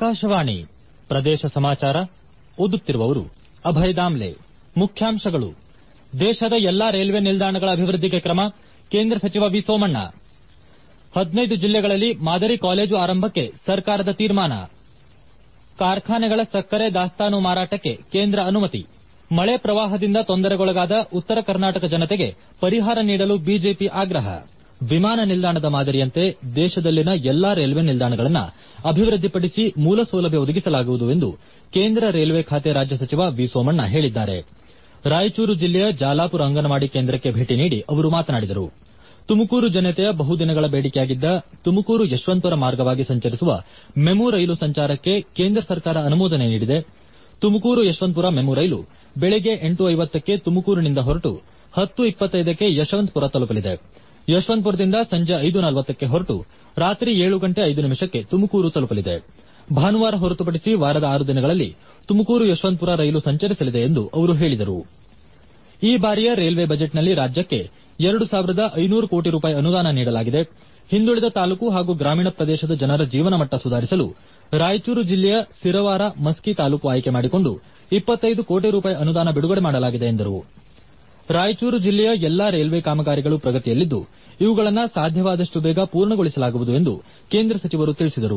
ಆಕಾಶವಾಣಿ ಪ್ರದೇಶ ಸಮಾಚಾರ ಓದುತ್ತಿರುವವರು ಅಭಯ್ ದಾಮ್ಲೆ ಮುಖ್ಯಾಂಶಗಳು ದೇಶದ ಎಲ್ಲಾ ರೈಲ್ವೆ ನಿಲ್ದಾಣಗಳ ಅಭಿವೃದ್ಧಿಗೆ ಕ್ರಮ ಕೇಂದ್ರ ಸಚಿವ ವಿ ಸೋಮಣ್ಣ ಹದಿನೈದು ಜಿಲ್ಲೆಗಳಲ್ಲಿ ಮಾದರಿ ಕಾಲೇಜು ಆರಂಭಕ್ಕೆ ಸರ್ಕಾರದ ತೀರ್ಮಾನ ಕಾರ್ಖಾನೆಗಳ ಸಕ್ಕರೆ ದಾಸ್ತಾನು ಮಾರಾಟಕ್ಕೆ ಕೇಂದ್ರ ಅನುಮತಿ ಮಳೆ ಪ್ರವಾಹದಿಂದ ತೊಂದರೆಗೊಳಗಾದ ಉತ್ತರ ಕರ್ನಾಟಕ ಜನತೆಗೆ ಪರಿಹಾರ ನೀಡಲು ಬಿಜೆಪಿ ಆಗ್ರಹ ವಿಮಾನ ನಿಲ್ದಾಣದ ಮಾದರಿಯಂತೆ ದೇಶದಲ್ಲಿನ ಎಲ್ಲಾ ರೈಲ್ವೆ ನಿಲ್ದಾಣಗಳನ್ನು ಅಭಿವೃದ್ಧಿಪಡಿಸಿ ಮೂಲ ಸೌಲಭ್ಯ ಒದಗಿಸಲಾಗುವುದು ಎಂದು ಕೇಂದ್ರ ರೈಲ್ವೆ ಖಾತೆ ರಾಜ್ಯ ಸಚಿವ ವಿ ಸೋಮಣ್ಣ ಹೇಳಿದ್ದಾರೆ ರಾಯಚೂರು ಜಿಲ್ಲೆಯ ಜಾಲಾಪುರ ಅಂಗನವಾಡಿ ಕೇಂದ್ರಕ್ಕೆ ಭೇಟಿ ನೀಡಿ ಅವರು ಮಾತನಾಡಿದರು ತುಮಕೂರು ಜನತೆಯ ಬಹುದಿನಗಳ ಬೇಡಿಕೆಯಾಗಿದ್ದ ತುಮಕೂರು ಯಶವಂತಪುರ ಮಾರ್ಗವಾಗಿ ಸಂಚರಿಸುವ ಮೆಮು ರೈಲು ಸಂಚಾರಕ್ಕೆ ಕೇಂದ್ರ ಸರ್ಕಾರ ಅನುಮೋದನೆ ನೀಡಿದೆ ತುಮಕೂರು ಯಶವಂತಪುರ ಮೆಮು ರೈಲು ಬೆಳಗ್ಗೆ ಎಂಟು ಐವತ್ತಕ್ಕೆ ತುಮಕೂರಿನಿಂದ ಹೊರಟು ಹತ್ತು ಇಪ್ಪತ್ತೈದಕ್ಕೆ ಯಶವಂತಪುರ ತಲುಪಲಿದೆ ಯಶವಂತಪುರದಿಂದ ಸಂಜೆ ಐದು ನಲವತ್ತಕ್ಕೆ ಹೊರಟು ರಾತ್ರಿ ಏಳು ಗಂಟೆ ಐದು ನಿಮಿಷಕ್ಕೆ ತುಮಕೂರು ತಲುಪಲಿದೆ ಭಾನುವಾರ ಹೊರತುಪಡಿಸಿ ವಾರದ ಆರು ದಿನಗಳಲ್ಲಿ ತುಮಕೂರು ಯಶವಂತಪುರ ರೈಲು ಸಂಚರಿಸಲಿದೆ ಎಂದು ಅವರು ಹೇಳಿದರು ಈ ಬಾರಿಯ ರೈಲ್ವೆ ಬಜೆಟ್ನಲ್ಲಿ ರಾಜ್ಯಕ್ಕೆ ಎರಡು ಸಾವಿರದ ಐನೂರು ಕೋಟಿ ರೂಪಾಯಿ ಅನುದಾನ ನೀಡಲಾಗಿದೆ ಹಿಂದುಳಿದ ತಾಲೂಕು ಹಾಗೂ ಗ್ರಾಮೀಣ ಪ್ರದೇಶದ ಜನರ ಜೀವನಮಟ್ಟ ಸುಧಾರಿಸಲು ರಾಯಚೂರು ಜಿಲ್ಲೆಯ ಸಿರವಾರ ಮಸ್ಕಿ ತಾಲೂಕು ಆಯ್ಕೆ ಮಾಡಿಕೊಂಡು ಇಪ್ಪತ್ತೈದು ಕೋಟಿ ರೂಪಾಯಿ ಅನುದಾನ ಬಿಡುಗಡೆ ಮಾಡಲಾಗಿದೆ ಎಂದರು ರಾಯಚೂರು ಜಿಲ್ಲೆಯ ಎಲ್ಲಾ ರೈಲ್ವೆ ಕಾಮಗಾರಿಗಳು ಪ್ರಗತಿಯಲ್ಲಿದ್ದು ಇವುಗಳನ್ನು ಸಾಧ್ಯವಾದಷ್ಟು ಬೇಗ ಪೂರ್ಣಗೊಳಿಸಲಾಗುವುದು ಎಂದು ಕೇಂದ್ರ ಸಚಿವರು ತಿಳಿಸಿದರು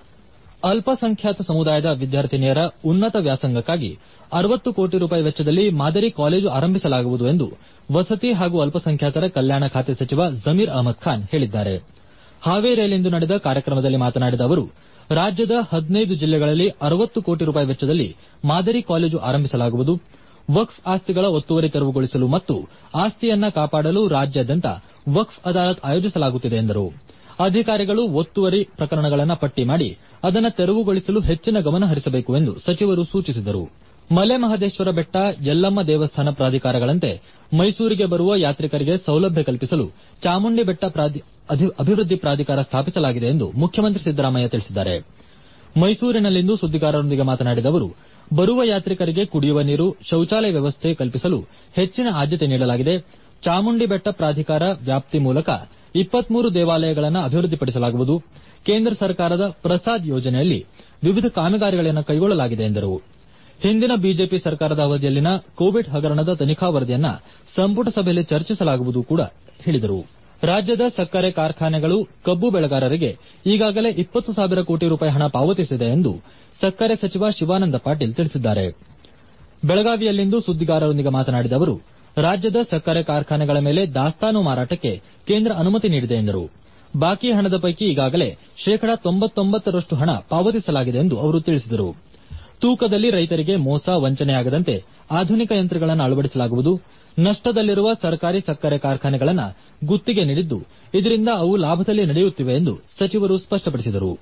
ಅಲ್ಪಸಂಖ್ಯಾತ ಸಮುದಾಯದ ವಿದ್ಯಾರ್ಥಿನಿಯರ ಉನ್ನತ ವ್ಯಾಸಂಗಕ್ಕಾಗಿ ಅರವತ್ತು ಕೋಟಿ ರೂಪಾಯಿ ವೆಚ್ಚದಲ್ಲಿ ಮಾದರಿ ಕಾಲೇಜು ಆರಂಭಿಸಲಾಗುವುದು ಎಂದು ವಸತಿ ಹಾಗೂ ಅಲ್ಪಸಂಖ್ಯಾತರ ಕಲ್ಯಾಣ ಖಾತೆ ಸಚಿವ ಜಮೀರ್ ಅಹಮದ್ ಖಾನ್ ಹೇಳಿದ್ದಾರೆ ಹಾವೇರಿಯಲ್ಲಿಂದು ನಡೆದ ಕಾರ್ಯಕ್ರಮದಲ್ಲಿ ಮಾತನಾಡಿದ ಅವರು ರಾಜ್ಯದ ಹದಿನೈದು ಜಿಲ್ಲೆಗಳಲ್ಲಿ ಅರವತ್ತು ಕೋಟಿ ರೂಪಾಯಿ ವೆಚ್ಚದಲ್ಲಿ ಮಾದರಿ ಕಾಲೇಜು ಆರಂಭಿಸಲಾಗುವುದು ವಕ್ಫ್ ಆಸ್ತಿಗಳ ಒತ್ತುವರಿ ತೆರವುಗೊಳಿಸಲು ಮತ್ತು ಆಸ್ತಿಯನ್ನ ಕಾಪಾಡಲು ರಾಜ್ಯಾದ್ಯಂತ ವಕ್ಫ್ ಅದಾಲತ್ ಆಯೋಜಿಸಲಾಗುತ್ತಿದೆ ಎಂದರು ಅಧಿಕಾರಿಗಳು ಒತ್ತುವರಿ ಪ್ರಕರಣಗಳನ್ನು ಪಟ್ಟಿ ಮಾಡಿ ಅದನ್ನು ತೆರವುಗೊಳಿಸಲು ಹೆಚ್ಚಿನ ಗಮನ ಹರಿಸಬೇಕು ಎಂದು ಸಚಿವರು ಸೂಚಿಸಿದರು ಮಲೆ ಮಹದೇಶ್ವರ ಬೆಟ್ಟ ಯಲ್ಲಮ್ಮ ದೇವಸ್ಥಾನ ಪ್ರಾಧಿಕಾರಗಳಂತೆ ಮೈಸೂರಿಗೆ ಬರುವ ಯಾತ್ರಿಕರಿಗೆ ಸೌಲಭ್ಯ ಕಲ್ಪಿಸಲು ಚಾಮುಂಡಿ ಬೆಟ್ಟ ಅಭಿವೃದ್ಧಿ ಪ್ರಾಧಿಕಾರ ಸ್ಥಾಪಿಸಲಾಗಿದೆ ಎಂದು ಮುಖ್ಯಮಂತ್ರಿ ಸಿದ್ದರಾಮಯ್ಯ ತಿಳಿಸಿದ್ದಾರೆ ಮೈಸೂರಿನಲ್ಲಿಂದು ಸುದ್ದಿಗಾರರೊಂದಿಗೆ ಮಾತನಾಡಿದ ಅವರು ಬರುವ ಯಾತ್ರಿಕರಿಗೆ ಕುಡಿಯುವ ನೀರು ಶೌಚಾಲಯ ವ್ಯವಸ್ಥೆ ಕಲ್ಪಿಸಲು ಹೆಚ್ಚಿನ ಆದ್ಯತೆ ನೀಡಲಾಗಿದೆ ಚಾಮುಂಡಿ ಬೆಟ್ಟ ಪ್ರಾಧಿಕಾರ ವ್ಯಾಪ್ತಿ ಮೂಲಕ ಇಪ್ಪತ್ಮೂರು ದೇವಾಲಯಗಳನ್ನು ಅಭಿವೃದ್ಧಿಪಡಿಸಲಾಗುವುದು ಕೇಂದ್ರ ಸರ್ಕಾರದ ಪ್ರಸಾದ್ ಯೋಜನೆಯಲ್ಲಿ ವಿವಿಧ ಕಾಮಗಾರಿಗಳನ್ನು ಕೈಗೊಳ್ಳಲಾಗಿದೆ ಎಂದರು ಹಿಂದಿನ ಬಿಜೆಪಿ ಸರ್ಕಾರದ ಅವಧಿಯಲ್ಲಿನ ಕೋವಿಡ್ ಹಗರಣದ ತನಿಖಾ ವರದಿಯನ್ನ ಸಂಪುಟ ಸಭೆಯಲ್ಲಿ ಚರ್ಚಿಸಲಾಗುವುದು ಕೂಡ ಹೇಳಿದರು ರಾಜ್ಯದ ಸಕ್ಕರೆ ಕಾರ್ಖಾನೆಗಳು ಕಬ್ಬು ಬೆಳೆಗಾರರಿಗೆ ಈಗಾಗಲೇ ಇಪ್ಪತ್ತು ಸಾವಿರ ಕೋಟಿ ರೂಪಾಯಿ ಹಣ ಪಾವತಿಸಿದೆ ಎಂದು ಸಕ್ಕರೆ ಸಚಿವ ಶಿವಾನಂದ ಪಾಟೀಲ್ ತಿಳಿಸಿದ್ದಾರೆ ಬೆಳಗಾವಿಯಲ್ಲಿಂದು ಸುದ್ದಿಗಾರರೊಂದಿಗೆ ಮಾತನಾಡಿದ ಅವರು ರಾಜ್ಯದ ಸಕ್ಕರೆ ಕಾರ್ಖಾನೆಗಳ ಮೇಲೆ ದಾಸ್ತಾನು ಮಾರಾಟಕ್ಕೆ ಕೇಂದ್ರ ಅನುಮತಿ ನೀಡಿದೆ ಎಂದರು ಬಾಕಿ ಹಣದ ಪೈಕಿ ಈಗಾಗಲೇ ಶೇಕಡಾ ತೊಂಬತ್ತೊಂಬತ್ತರಷ್ಟು ಹಣ ಪಾವತಿಸಲಾಗಿದೆ ಎಂದು ಅವರು ತಿಳಿಸಿದರು ತೂಕದಲ್ಲಿ ರೈತರಿಗೆ ಮೋಸ ವಂಚನೆಯಾಗದಂತೆ ಆಧುನಿಕ ಯಂತ್ರಗಳನ್ನು ಅಳವಡಿಸಲಾಗುವುದು ನಷ್ಟದಲ್ಲಿರುವ ಸರ್ಕಾರಿ ಸಕ್ಕರೆ ಕಾರ್ಖಾನೆಗಳನ್ನು ಗುತ್ತಿಗೆ ನೀಡಿದ್ದು ಇದರಿಂದ ಅವು ಲಾಭದಲ್ಲಿ ನಡೆಯುತ್ತಿವೆ ಎಂದು ಸಚಿವರು ಸ್ಪಷ್ಟಪಡಿಸಿದರು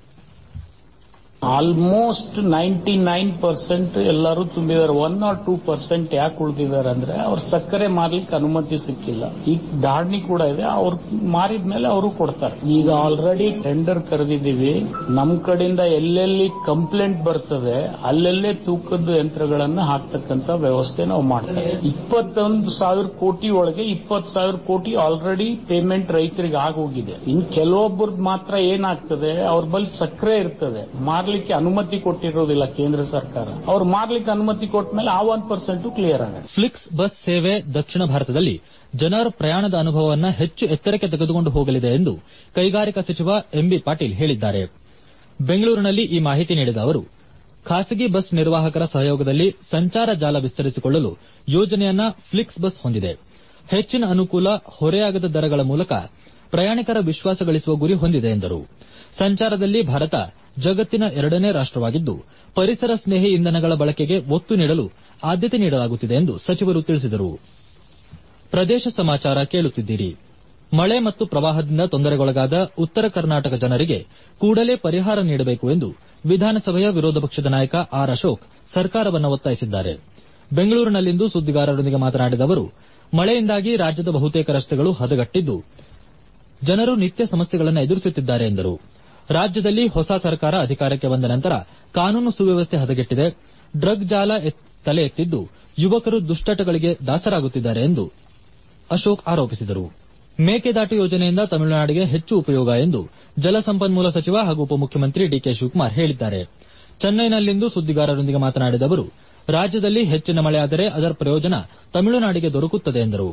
ಆಲ್ಮೋಸ್ಟ್ ನೈಂಟಿ ನೈನ್ ಪರ್ಸೆಂಟ್ ಎಲ್ಲರೂ ತುಂಬಿದ್ದಾರೆ ಒನ್ ಆರ್ ಟೂ ಪರ್ಸೆಂಟ್ ಯಾಕೆ ಉಳಿದಿದ್ದಾರೆ ಅಂದ್ರೆ ಅವ್ರ ಸಕ್ಕರೆ ಮಾರ್ಲಿಕ್ಕೆ ಅನುಮತಿ ಸಿಕ್ಕಿಲ್ಲ ಈಗ ಧಾರಣಿ ಕೂಡ ಇದೆ ಅವ್ರು ಮಾರಿದ್ಮೇಲೆ ಅವರು ಕೊಡ್ತಾರೆ ಈಗ ಆಲ್ರೆಡಿ ಟೆಂಡರ್ ಕರೆದಿದ್ದೀವಿ ನಮ್ ಕಡೆಯಿಂದ ಎಲ್ಲೆಲ್ಲಿ ಕಂಪ್ಲೇಂಟ್ ಬರ್ತದೆ ಅಲ್ಲೆಲ್ಲೇ ತೂಕದ ಯಂತ್ರಗಳನ್ನ ಹಾಕ್ತಕ್ಕಂತ ವ್ಯವಸ್ಥೆ ನಾವು ಮಾಡ್ತೇವೆ ಇಪ್ಪತ್ತೊಂದು ಸಾವಿರ ಕೋಟಿ ಒಳಗೆ ಇಪ್ಪತ್ತು ಸಾವಿರ ಕೋಟಿ ಆಲ್ರೆಡಿ ಪೇಮೆಂಟ್ ರೈತರಿಗೆ ಆಗೋಗಿದೆ ಇನ್ ಕೆಲವೊಬ್ಬರದ್ದು ಮಾತ್ರ ಏನಾಗ್ತದೆ ಅವ್ರ ಬಳಿ ಸಕ್ಕರೆ ಇರ್ತದೆ ಮಾರ್ಲಿಕ್ಕೆ ಅನುಮತಿ ಕೊಟ್ಟಿರೋದಿಲ್ಲ ಕೇಂದ್ರ ಸರ್ಕಾರ ಅವ್ರು ಮಾರ್ಲಿಕ್ಕೆ ಅನುಮತಿ ಕೊಟ್ಟ ಮೇಲೆ ಆ ಒನ್ ಪರ್ಸೆಂಟ್ ಕ್ಲಿಯರ್ ಆಗುತ್ತೆ ಫ್ಲಿಕ್ಸ್ ಬಸ್ ಸೇವೆ ದಕ್ಷಿಣ ಭಾರತದಲ್ಲಿ ಜನರ ಪ್ರಯಾಣದ ಅನುಭವವನ್ನ ಹೆಚ್ಚು ಎತ್ತರಕ್ಕೆ ತೆಗೆದುಕೊಂಡು ಹೋಗಲಿದೆ ಎಂದು ಕೈಗಾರಿಕಾ ಸಚಿವ ಎಂಬಿ ಪಾಟೀಲ್ ಹೇಳಿದ್ದಾರೆ ಬೆಂಗಳೂರಿನಲ್ಲಿ ಈ ಮಾಹಿತಿ ನೀಡಿದ ಅವರು ಖಾಸಗಿ ಬಸ್ ನಿರ್ವಾಹಕರ ಸಹಯೋಗದಲ್ಲಿ ಸಂಚಾರ ಜಾಲ ವಿಸ್ತರಿಸಿಕೊಳ್ಳಲು ಯೋಜನೆಯನ್ನ ಫ್ಲಿಕ್ಸ್ ಬಸ್ ಹೊಂದಿದೆ ಹೆಚ್ಚಿನ ಅನುಕೂಲ ಹೊರೆಯಾಗದ ದರಗಳ ಮೂಲಕ ಪ್ರಯಾಣಿಕರ ವಿಶ್ವಾಸ ಗಳಿಸುವ ಗುರಿ ಹೊಂದಿದೆ ಎಂದರು ಸಂಚಾರದಲ್ಲಿ ಭಾರತ ಜಗತ್ತಿನ ಎರಡನೇ ರಾಷ್ಟವಾಗಿದ್ದು ಪರಿಸರ ಸ್ನೇಹಿ ಇಂಧನಗಳ ಬಳಕೆಗೆ ಒತ್ತು ನೀಡಲು ಆದ್ಯತೆ ನೀಡಲಾಗುತ್ತಿದೆ ಎಂದು ಸಚಿವರು ತಿಳಿಸಿದರು ಪ್ರದೇಶ ಸಮಾಚಾರ ಕೇಳುತ್ತಿದ್ದೀರಿ ಮಳೆ ಮತ್ತು ಪ್ರವಾಹದಿಂದ ತೊಂದರೆಗೊಳಗಾದ ಉತ್ತರ ಕರ್ನಾಟಕ ಜನರಿಗೆ ಕೂಡಲೇ ಪರಿಹಾರ ನೀಡಬೇಕು ಎಂದು ವಿಧಾನಸಭೆಯ ವಿರೋಧ ಪಕ್ಷದ ನಾಯಕ ಆರ್ ಅಶೋಕ್ ಸರ್ಕಾರವನ್ನು ಒತ್ತಾಯಿಸಿದ್ದಾರೆ ಬೆಂಗಳೂರಿನಲ್ಲಿಂದು ಸುದ್ದಿಗಾರರೊಂದಿಗೆ ಮಾತನಾಡಿದ ಅವರು ಮಳೆಯಿಂದಾಗಿ ರಾಜ್ಯದ ಬಹುತೇಕ ರಸ್ತೆಗಳು ಹದಗೆಟ್ಟಿದ್ದು ಜನರು ನಿತ್ಯ ಸಮಸ್ಯೆಗಳನ್ನು ಎದುರಿಸುತ್ತಿದ್ದಾರೆ ಎಂದರು ರಾಜ್ಯದಲ್ಲಿ ಹೊಸ ಸರ್ಕಾರ ಅಧಿಕಾರಕ್ಕೆ ಬಂದ ನಂತರ ಕಾನೂನು ಸುವ್ಯವಸ್ಥೆ ಹದಗೆಟ್ಟಿದೆ ಡ್ರಗ್ ಜಾಲ ತಲೆ ಎತ್ತಿದ್ದು ಯುವಕರು ದುಶ್ಚಟಗಳಿಗೆ ದಾಸರಾಗುತ್ತಿದ್ದಾರೆ ಎಂದು ಅಶೋಕ್ ಆರೋಪಿಸಿದರು ಮೇಕೆದಾಟು ಯೋಜನೆಯಿಂದ ತಮಿಳುನಾಡಿಗೆ ಹೆಚ್ಚು ಉಪಯೋಗ ಎಂದು ಜಲಸಂಪನ್ಮೂಲ ಸಚಿವ ಹಾಗೂ ಉಪಮುಖ್ಯಮಂತ್ರಿ ಡಿಕೆ ಶಿವಕುಮಾರ್ ಹೇಳಿದ್ದಾರೆ ಚೆನ್ನೈನಲ್ಲಿಂದು ಸುದ್ದಿಗಾರರೊಂದಿಗೆ ಮಾತನಾಡಿದ ಅವರು ರಾಜ್ಯದಲ್ಲಿ ಹೆಚ್ಚಿನ ಮಳೆಯಾದರೆ ಅದರ ಪ್ರಯೋಜನ ತಮಿಳುನಾಡಿಗೆ ದೊರಕುತ್ತದೆ ಎಂದರು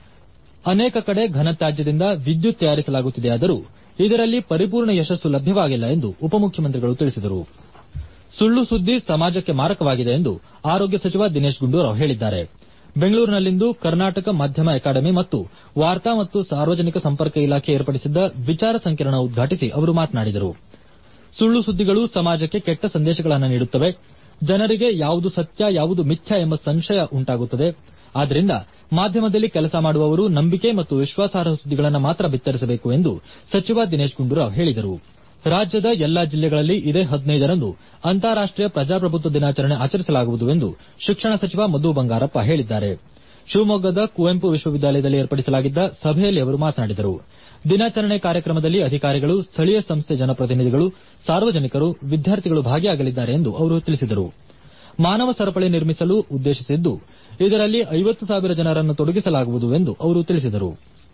ಅನೇಕ ಕಡೆ ಘನತ್ಯಾಜ್ಯದಿಂದ ವಿದ್ಯುತ್ ತಯಾರಿಸಲಾಗುತ್ತಿದೆಯಾದರೂ ಇದರಲ್ಲಿ ಪರಿಪೂರ್ಣ ಯಶಸ್ಸು ಲಭ್ಯವಾಗಿಲ್ಲ ಎಂದು ಉಪಮುಖ್ಯಮಂತ್ರಿಗಳು ತಿಳಿಸಿದರು ಸುಳ್ಳು ಸುದ್ದಿ ಸಮಾಜಕ್ಕೆ ಮಾರಕವಾಗಿದೆ ಎಂದು ಆರೋಗ್ಯ ಸಚಿವ ದಿನೇಶ್ ಗುಂಡೂರಾವ್ ಹೇಳಿದ್ದಾರೆ ಬೆಂಗಳೂರಿನಲ್ಲಿಂದು ಕರ್ನಾಟಕ ಮಾಧ್ಯಮ ಅಕಾಡೆಮಿ ಮತ್ತು ವಾರ್ತಾ ಮತ್ತು ಸಾರ್ವಜನಿಕ ಸಂಪರ್ಕ ಇಲಾಖೆ ಏರ್ಪಡಿಸಿದ್ದ ವಿಚಾರ ಸಂಕಿರಣ ಉದ್ಘಾಟಿಸಿ ಅವರು ಮಾತನಾಡಿದರು ಸುಳ್ಳು ಸುದ್ದಿಗಳು ಸಮಾಜಕ್ಕೆ ಕೆಟ್ಟ ಸಂದೇಶಗಳನ್ನು ನೀಡುತ್ತವೆ ಜನರಿಗೆ ಯಾವುದು ಸತ್ಯ ಯಾವುದು ಮಿಥ್ಯ ಎಂಬ ಸಂಶಯ ಉಂಟಾಗುತ್ತದೆ ಆದ್ದರಿಂದ ಮಾಧ್ಯಮದಲ್ಲಿ ಕೆಲಸ ಮಾಡುವವರು ನಂಬಿಕೆ ಮತ್ತು ವಿಶ್ವಾಸಾರ್ಹ ಸುದ್ದಿಗಳನ್ನು ಮಾತ್ರ ಬಿತ್ತರಿಸಬೇಕು ಎಂದು ಸಚಿವ ದಿನೇಶ್ ಗುಂಡೂರಾವ್ ಹೇಳಿದರು ರಾಜ್ಯದ ಎಲ್ಲಾ ಜಿಲ್ಲೆಗಳಲ್ಲಿ ಇದೇ ಹದಿನೈದರಂದು ಅಂತಾರಾಷ್ಟೀಯ ಪ್ರಜಾಪ್ರಭುತ್ವ ದಿನಾಚರಣೆ ಆಚರಿಸಲಾಗುವುದು ಎಂದು ಶಿಕ್ಷಣ ಸಚಿವ ಮಧು ಬಂಗಾರಪ್ಪ ಹೇಳಿದ್ದಾರೆ ಶಿವಮೊಗ್ಗದ ಕುವೆಂಪು ವಿಶ್ವವಿದ್ಯಾಲಯದಲ್ಲಿ ಏರ್ಪಡಿಸಲಾಗಿದ್ದ ಸಭೆಯಲ್ಲಿ ಅವರು ಮಾತನಾಡಿದರು ದಿನಾಚರಣೆ ಕಾರ್ಯಕ್ರಮದಲ್ಲಿ ಅಧಿಕಾರಿಗಳು ಸ್ಥಳೀಯ ಸಂಸ್ಥೆ ಜನಪ್ರತಿನಿಧಿಗಳು ಸಾರ್ವಜನಿಕರು ವಿದ್ಯಾರ್ಥಿಗಳು ಭಾಗಿಯಾಗಲಿದ್ದಾರೆ ಎಂದು ಅವರು ತಿಳಿಸಿದರು ಮಾನವ ಸರಪಳಿ ನಿರ್ಮಿಸಲು ಉದ್ದೇಶಿಸಿದ್ದು ಇದರಲ್ಲಿ ಐವತ್ತು ಸಾವಿರ ಜನರನ್ನು ತೊಡಗಿಸಲಾಗುವುದು ಎಂದು ಅವರು ತಿಳಿಸಿದರು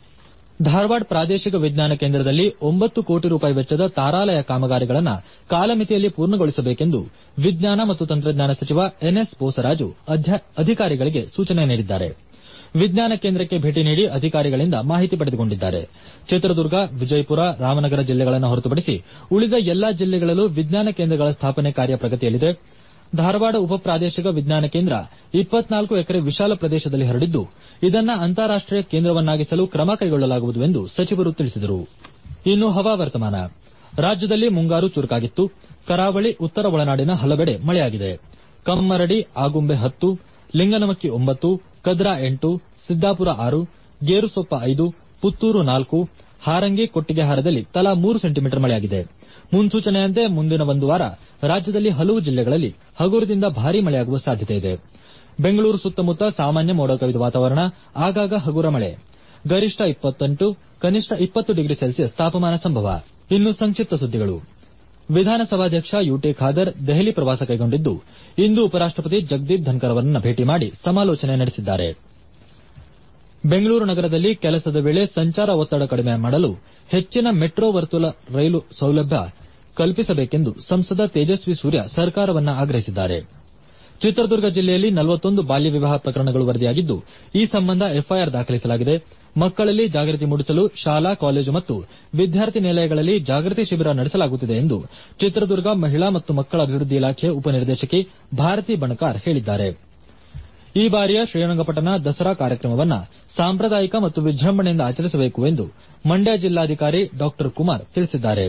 ಧಾರವಾಡ ಪ್ರಾದೇಶಿಕ ವಿಜ್ಞಾನ ಕೇಂದ್ರದಲ್ಲಿ ಒಂಬತ್ತು ಕೋಟಿ ರೂಪಾಯಿ ವೆಚ್ಚದ ತಾರಾಲಯ ಕಾಮಗಾರಿಗಳನ್ನು ಕಾಲಮಿತಿಯಲ್ಲಿ ಪೂರ್ಣಗೊಳಿಸಬೇಕೆಂದು ವಿಜ್ಞಾನ ಮತ್ತು ತಂತ್ರಜ್ಞಾನ ಸಚಿವ ಎನ್ಎಸ್ ಬೋಸರಾಜು ಅಧಿಕಾರಿಗಳಿಗೆ ಸೂಚನೆ ನೀಡಿದ್ದಾರೆ ವಿಜ್ಞಾನ ಕೇಂದ್ರಕ್ಕೆ ಭೇಟಿ ನೀಡಿ ಅಧಿಕಾರಿಗಳಿಂದ ಮಾಹಿತಿ ಪಡೆದುಕೊಂಡಿದ್ದಾರೆ ಚಿತ್ರದುರ್ಗ ವಿಜಯಪುರ ರಾಮನಗರ ಜಿಲ್ಲೆಗಳನ್ನು ಹೊರತುಪಡಿಸಿ ಉಳಿದ ಎಲ್ಲಾ ಜಿಲ್ಲೆಗಳಲ್ಲೂ ವಿಜ್ಞಾನ ಕೇಂದ್ರಗಳ ಸ್ಥಾಪನೆ ಕಾರ್ಯ ಪ್ರಗತಿಯಲ್ಲಿದೆ ಧಾರವಾಡ ಉಪ ಪ್ರಾದೇಶಿಕ ವಿಜ್ಞಾನ ಕೇಂದ್ರ ಇಪ್ಪತ್ನಾಲ್ಕು ಎಕರೆ ವಿಶಾಲ ಪ್ರದೇಶದಲ್ಲಿ ಹರಡಿದ್ದು ಇದನ್ನು ಅಂತಾರಾಷ್ಟೀಯ ಕೇಂದ್ರವನ್ನಾಗಿಸಲು ಕ್ರಮ ಕೈಗೊಳ್ಳಲಾಗುವುದು ಎಂದು ಸಚಿವರು ತಿಳಿಸಿದರು ಇನ್ನು ಹವಾವರ್ತಮಾನ ರಾಜ್ಯದಲ್ಲಿ ಮುಂಗಾರು ಚುರುಕಾಗಿತ್ತು ಕರಾವಳಿ ಉತ್ತರ ಒಳನಾಡಿನ ಹಲವೆಡೆ ಮಳೆಯಾಗಿದೆ ಕಮ್ಮರಡಿ ಆಗುಂಬೆ ಹತ್ತು ಲಿಂಗನಮಕ್ಕಿ ಒಂಬತ್ತು ಕದ್ರಾ ಎಂಟು ಸಿದ್ದಾಪುರ ಆರು ಗೇರುಸೊಪ್ಪ ಐದು ಪುತ್ತೂರು ನಾಲ್ಕು ಹಾರಂಗಿ ಕೊಟ್ಟಿಗೆಹಾರದಲ್ಲಿ ತಲಾ ಮೂರು ಸೆಂಟಿಮೀಟರ್ ಮಳೆಯಾಗಿದೆ ಮುನ್ಸೂಚನೆಯಂತೆ ಮುಂದಿನ ಒಂದು ವಾರ ರಾಜ್ಯದಲ್ಲಿ ಹಲವು ಜಿಲ್ಲೆಗಳಲ್ಲಿ ಹಗುರದಿಂದ ಭಾರೀ ಮಳೆಯಾಗುವ ಸಾಧ್ಯತೆಯಿದೆ ಬೆಂಗಳೂರು ಸುತ್ತಮುತ್ತ ಸಾಮಾನ್ಯ ಮೋಡ ಕವಿದ ವಾತಾವರಣ ಆಗಾಗ ಹಗುರ ಮಳೆ ಗರಿಷ್ಠ ಇಪ್ಪತ್ತೆಂಟು ಕನಿಷ್ಠ ಇಪ್ಪತ್ತು ಡಿಗ್ರಿ ಸೆಲ್ಸಿಯಸ್ ತಾಪಮಾನ ಸಂಭವ ಇನ್ನು ಸಂಕ್ಷಿಪ್ತ ಸುದ್ದಿಗಳು ವಿಧಾನಸಭಾಧ್ಯಕ್ಷ ಯುಟಿ ಖಾದರ್ ದೆಹಲಿ ಪ್ರವಾಸ ಕೈಗೊಂಡಿದ್ದು ಇಂದು ಉಪರಾಷ್ಟಪತಿ ಜಗದೀಪ್ ಧನ್ಕರ್ ಅವರನ್ನು ಭೇಟಿ ಮಾಡಿ ಸಮಾಲೋಚನೆ ನಡೆಸಿದ್ದಾರೆ ಬೆಂಗಳೂರು ನಗರದಲ್ಲಿ ಕೆಲಸದ ವೇಳೆ ಸಂಚಾರ ಒತ್ತಡ ಕಡಿಮೆ ಮಾಡಲು ಹೆಚ್ಚಿನ ಮೆಟ್ರೋ ವರ್ತುಲ ರೈಲು ಸೌಲಭ್ಯ ಕಲ್ಪಿಸಬೇಕೆಂದು ಸಂಸದ ತೇಜಸ್ವಿ ಸೂರ್ಯ ಸರ್ಕಾರವನ್ನು ಆಗ್ರಹಿಸಿದ್ದಾರೆ ಚಿತ್ರದುರ್ಗ ಜಿಲ್ಲೆಯಲ್ಲಿ ನಲವತ್ತೊಂದು ಬಾಲ್ಯ ವಿವಾಹ ಪ್ರಕರಣಗಳು ವರದಿಯಾಗಿದ್ದು ಈ ಸಂಬಂಧ ಎಫ್ಐಆರ್ ದಾಖಲಿಸಲಾಗಿದೆ ಮಕ್ಕಳಲ್ಲಿ ಜಾಗೃತಿ ಮೂಡಿಸಲು ಶಾಲಾ ಕಾಲೇಜು ಮತ್ತು ವಿದ್ಯಾರ್ಥಿ ನಿಲಯಗಳಲ್ಲಿ ಜಾಗೃತಿ ಶಿಬಿರ ನಡೆಸಲಾಗುತ್ತಿದೆ ಎಂದು ಚಿತ್ರದುರ್ಗ ಮಹಿಳಾ ಮತ್ತು ಮಕ್ಕಳ ಅಭಿವೃದ್ಧಿ ಇಲಾಖೆ ಉಪನಿರ್ದೇಶಕಿ ಭಾರತಿ ಬಣಕಾರ್ ಹೇಳಿದ್ದಾರೆ ಈ ಬಾರಿಯ ಶ್ರೀರಂಗಪಟ್ಟಣ ದಸರಾ ಕಾರ್ಯಕ್ರಮವನ್ನು ಸಾಂಪ್ರದಾಯಿಕ ಮತ್ತು ವಿಜೃಂಭಣೆಯಿಂದ ಆಚರಿಸಬೇಕು ಎಂದು ಮಂಡ್ಯ ಜಿಲ್ಲಾಧಿಕಾರಿ ಡಾ ಕುಮಾರ್ ತಿಳಿಸಿದ್ದಾರೆ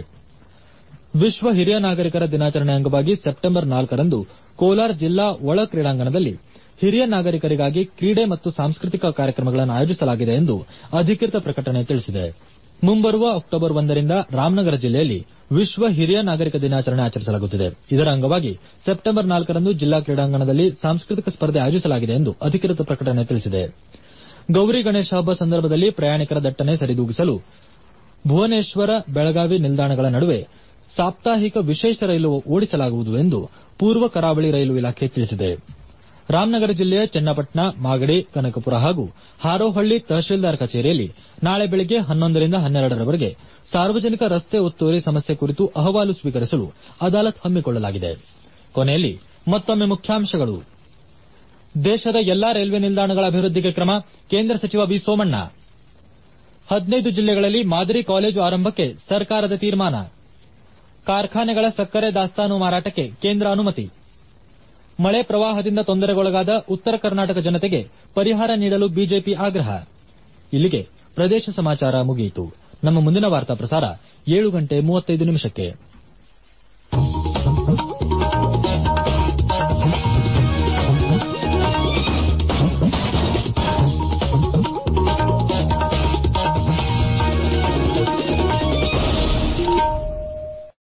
ವಿಶ್ವ ಹಿರಿಯ ನಾಗರಿಕರ ದಿನಾಚರಣೆ ಅಂಗವಾಗಿ ಸೆಪ್ಟೆಂಬರ್ ನಾಲ್ಕರಂದು ಕೋಲಾರ ಜಿಲ್ಲಾ ಒಳ ಕ್ರೀಡಾಂಗಣದಲ್ಲಿ ಹಿರಿಯ ನಾಗರಿಕರಿಗಾಗಿ ಕ್ರೀಡೆ ಮತ್ತು ಸಾಂಸ್ಕೃತಿಕ ಕಾರ್ಯಕ್ರಮಗಳನ್ನು ಆಯೋಜಿಸಲಾಗಿದೆ ಎಂದು ಅಧಿಕೃತ ಪ್ರಕಟಣೆ ತಿಳಿಸಿದೆ ಮುಂಬರುವ ಅಕ್ಟೋಬರ್ ಒಂದರಿಂದ ರಾಮನಗರ ಜಿಲ್ಲೆಯಲ್ಲಿ ವಿಶ್ವ ಹಿರಿಯ ನಾಗರಿಕ ದಿನಾಚರಣೆ ಆಚರಿಸಲಾಗುತ್ತಿದೆ ಇದರ ಅಂಗವಾಗಿ ಸೆಪ್ಟೆಂಬರ್ ನಾಲ್ಕರಂದು ಜಿಲ್ಲಾ ಕ್ರೀಡಾಂಗಣದಲ್ಲಿ ಸಾಂಸ್ಕೃತಿಕ ಸ್ಪರ್ಧೆ ಆಯೋಜಿಸಲಾಗಿದೆ ಎಂದು ಅಧಿಕೃತ ಪ್ರಕಟಣೆ ತಿಳಿಸಿದೆ ಗೌರಿ ಗಣೇಶ ಹಬ್ಬ ಸಂದರ್ಭದಲ್ಲಿ ಪ್ರಯಾಣಿಕರ ದಟ್ಟಣೆ ಸರಿದೂಗಿಸಲು ಭುವನೇಶ್ವರ ಬೆಳಗಾವಿ ನಿಲ್ದಾಣಗಳ ನಡುವೆ ಸಾಪ್ತಾಹಿಕ ವಿಶೇಷ ರೈಲು ಓಡಿಸಲಾಗುವುದು ಎಂದು ಪೂರ್ವ ಕರಾವಳಿ ರೈಲು ಇಲಾಖೆ ತಿಳಿಸಿದೆ ರಾಮನಗರ ಜಿಲ್ಲೆಯ ಚನ್ನಪಟ್ಟಣ ಮಾಗಡಿ ಕನಕಪುರ ಹಾಗೂ ಹಾರೋಹಳ್ಳಿ ತಹಶೀಲ್ದಾರ್ ಕಚೇರಿಯಲ್ಲಿ ನಾಳೆ ಬೆಳಗ್ಗೆ ಹನ್ನೊಂದರಿಂದ ಹನ್ನೆರಡರವರೆಗೆ ಸಾರ್ವಜನಿಕ ರಸ್ತೆ ಒತ್ತುವರಿ ಸಮಸ್ಯೆ ಕುರಿತು ಅಹವಾಲು ಸ್ವೀಕರಿಸಲು ಅದಾಲತ್ ಹಮ್ಮಿಕೊಳ್ಳಲಾಗಿದೆ ಕೊನೆಯಲ್ಲಿ ಮತ್ತೊಮ್ಮೆ ಮುಖ್ಯಾಂಶಗಳು ದೇಶದ ಎಲ್ಲಾ ರೈಲ್ವೆ ನಿಲ್ದಾಣಗಳ ಅಭಿವೃದ್ಧಿಗೆ ಕ್ರಮ ಕೇಂದ್ರ ಸಚಿವ ವಿ ಸೋಮಣ್ಣ ಹದಿನೈದು ಜಿಲ್ಲೆಗಳಲ್ಲಿ ಮಾದರಿ ಕಾಲೇಜು ಆರಂಭಕ್ಕೆ ಸರ್ಕಾರದ ತೀರ್ಮಾನ ಕಾರ್ಖಾನೆಗಳ ಸಕ್ಕರೆ ದಾಸ್ತಾನು ಮಾರಾಟಕ್ಕೆ ಕೇಂದ್ರ ಅನುಮತಿ ಮಳೆ ಪ್ರವಾಹದಿಂದ ತೊಂದರೆಗೊಳಗಾದ ಉತ್ತರ ಕರ್ನಾಟಕ ಜನತೆಗೆ ಪರಿಹಾರ ನೀಡಲು ಬಿಜೆಪಿ ಆಗ್ರಹ ಇಲ್ಲಿಗೆ ಪ್ರದೇಶ ಸಮಾಚಾರ ಮುಗಿಯಿತು ನಮ್ಮ ಮುಂದಿನ ವಾರ್ತಾ ಪ್ರಸಾರ ಏಳು ಗಂಟೆ ಮೂವತ್ತೈದು ನಿಮಿಷಕ್ಕೆ